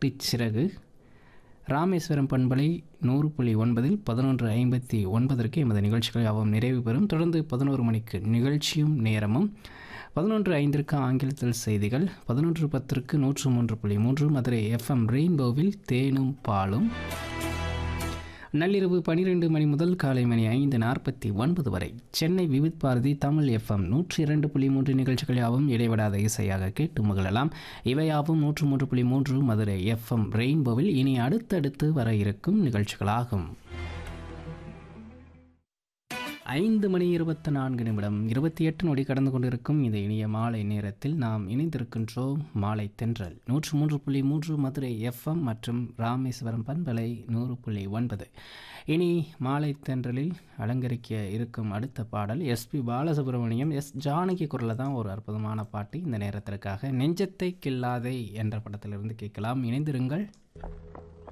பட்டுச் சிறகு ராமேஸ்வரம் பண்பலை நூறு புள்ளி ஒன்பதில் பதினொன்று ஐம்பத்தி ஒன்பதற்கு எமது நிகழ்ச்சிகள் யாவும் நிறைவு பெறும் தொடர்ந்து பதினோரு மணிக்கு நிகழ்ச்சியும் நேரமும் பதினொன்று ஐந்திற்கு ஆங்கிலத்தில் செய்திகள் பதினொன்று பத்திற்கு நூற்று மூன்று புள்ளி மூன்று மதுரை எஃப்எம் ரெயின்போவில் தேனும் பாலும் நள்ளிரவு பனிரெண்டு மணி முதல் காலை மணி ஐந்து நாற்பத்தி ஒன்பது வரை சென்னை விவித் பாரதி தமிழ் எஃப்எம் நூற்றி இரண்டு புள்ளி மூன்று நிகழ்ச்சிகள் யாவும் இடைவிடாத இசையாக கேட்டு மகிழலாம் இவையாவும் நூற்று மூன்று புள்ளி மூன்று மதுரை எஃப்எம் ரெயின்போவில் இனி அடுத்தடுத்து வர இருக்கும் நிகழ்ச்சிகளாகும் ஐந்து மணி இருபத்தி நான்கு நிமிடம் இருபத்தி எட்டு நொடி கடந்து கொண்டிருக்கும் இந்த இனிய மாலை நேரத்தில் நாம் இணைந்திருக்கின்றோம் மாலை தென்றல் நூற்று மூன்று புள்ளி மூன்று மதுரை எஃப்எம் மற்றும் ராமேஸ்வரம் பண்பலை நூறு புள்ளி ஒன்பது இனி மாலை தென்றலில் அலங்கரிக்க இருக்கும் அடுத்த பாடல் எஸ்பி பாலசுப்ரமணியம் எஸ் ஜானகி குரலில் தான் ஒரு அற்புதமான பாட்டு இந்த நேரத்திற்காக நெஞ்சத்தை கில்லாதே என்ற படத்திலிருந்து கேட்கலாம் இணைந்திருங்கள்